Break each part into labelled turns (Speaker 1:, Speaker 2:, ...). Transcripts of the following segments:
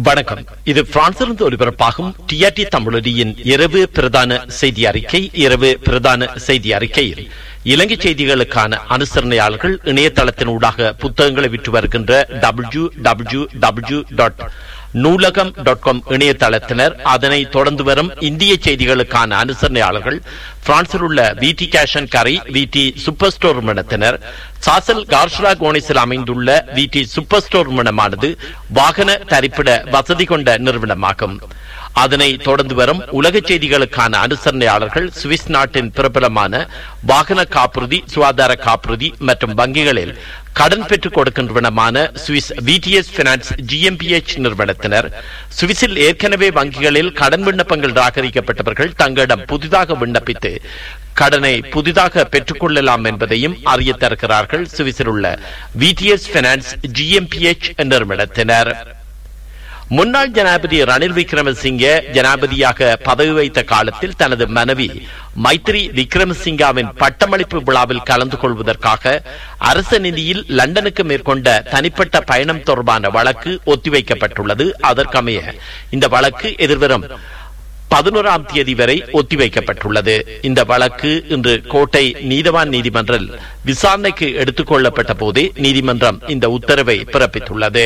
Speaker 1: வணக்கம் இது பிரான்சிலிருந்து ஒலிபரப்பாகும் டிஆர்டி தமிழொலியின் இரவு பிரதான செய்தி அறிக்கை இரவு பிரதான செய்தி அறிக்கையில் இலங்கை செய்திகளுக்கான அனுசரணையாளர்கள் இணையதளத்தினூடாக புத்தகங்களை விற்று வருகின்ற W W W dot Noolaham dot com இணையதளத்தினர் அதனை தொடர்ந்து வரும் இந்திய செய்திகளுக்கான அனுசரணையாளர்கள் பிரான்சில் உள்ள விடி கேஷன் கரை விடி சூப்பர் ஸ்டோர் நிறுவனத்தினர் சாசல் கார்ஷ்ரா கோனிஸில் அமைந்துள்ள விடி சூப்பர் ஸ்டோர் நிறுவனமானது வாகன தரிப்பிட வசதி கொண்ட நிறுவனமாகும் அதனை தொடர்ந்து வரும் உலக செய்திகளுக்கான அனுசரணையாளர்கள் சுவிஸ் நாட்டின் பிரபலமான வாகன காப்புறுதி சுகாதார காப்புறுதி மற்றும் வங்கிகளில் கடன் பெற்றுக் கொடுக்கின்றவனமான சுவிஸ் விடிஎஸ் பினான்ஸ் ஜிஎம்பிஎச் நிறுவனத்தினர் சுவிஸில் ஏற்கனவே வங்கிகளில் கடன் விண்ணப்பங்கள் ராகரிக்கப்பட்டவர்கள் தங்களிடம் புதிதாக விண்ணப்பித்து கடனை புதிதாக பெற்றுக்கொள்ளலாம் என்பதையும் அறிய தருகிறார்கள் சுவிஸில் உள்ள விடிஎஸ் பினான்ஸ் ஜிஎம்பிஎச் நிறுவனத்தினர் முன்னாள் ஜனாதிபதி ரணில் விக்ரமசிங்கே ஜனாதிபதியாக பதவி வைத்த காலத்தில் தனது மனைவி மைத்ரி விக்ரமசிங்காவின் பட்டமளிப்பு விழாவில் கலந்து கொள்வதற்காக அரச நிதியில் லண்டனுக்கு மேற்கொண்ட தனிப்பட்ட பயணம் தொடர்பான வழக்கு ஒத்திவைக்கப்பட்டுள்ளது அதற்கமைய இந்த வழக்கு எதிர்வரும் பதினோராம் தேதி வரை ஒத்திவைக்கப்பட்டுள்ளது இந்த வழக்கு இன்று கோட்டை நீதவான் நீதிமன்றில் விசாரணைக்கு எடுத்துக் கொள்ளப்பட்ட போதே நீதிமன்றம் இந்த உத்தரவை பிறப்பித்துள்ளது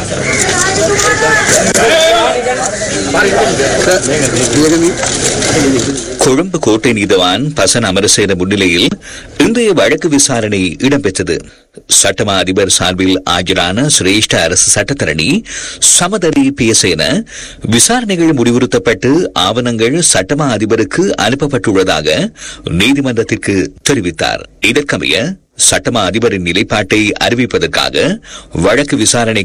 Speaker 2: கொழும்பு கோட்டை நீதவான் பசன் அமரசேன முன்னிலையில் இன்றைய வழக்கு விசாரணை இடம்பெற்றது சட்டமா அதிபர் சார்பில் ஆஜரான சிரேஷ்ட அரசு சட்டத்தரணி சமதரி பேசேன விசாரணைகள் முடிவுறுத்தப்பட்டு ஆவணங்கள் சட்டமா அதிபருக்கு அனுப்பப்பட்டுள்ளதாக நீதிமன்றத்திற்கு தெரிவித்தார் இதற்கமைய சட்டமா அதிபரின் நிலைப்பாட்டை அறிவிப்பதற்காக வழக்கு விசாரணை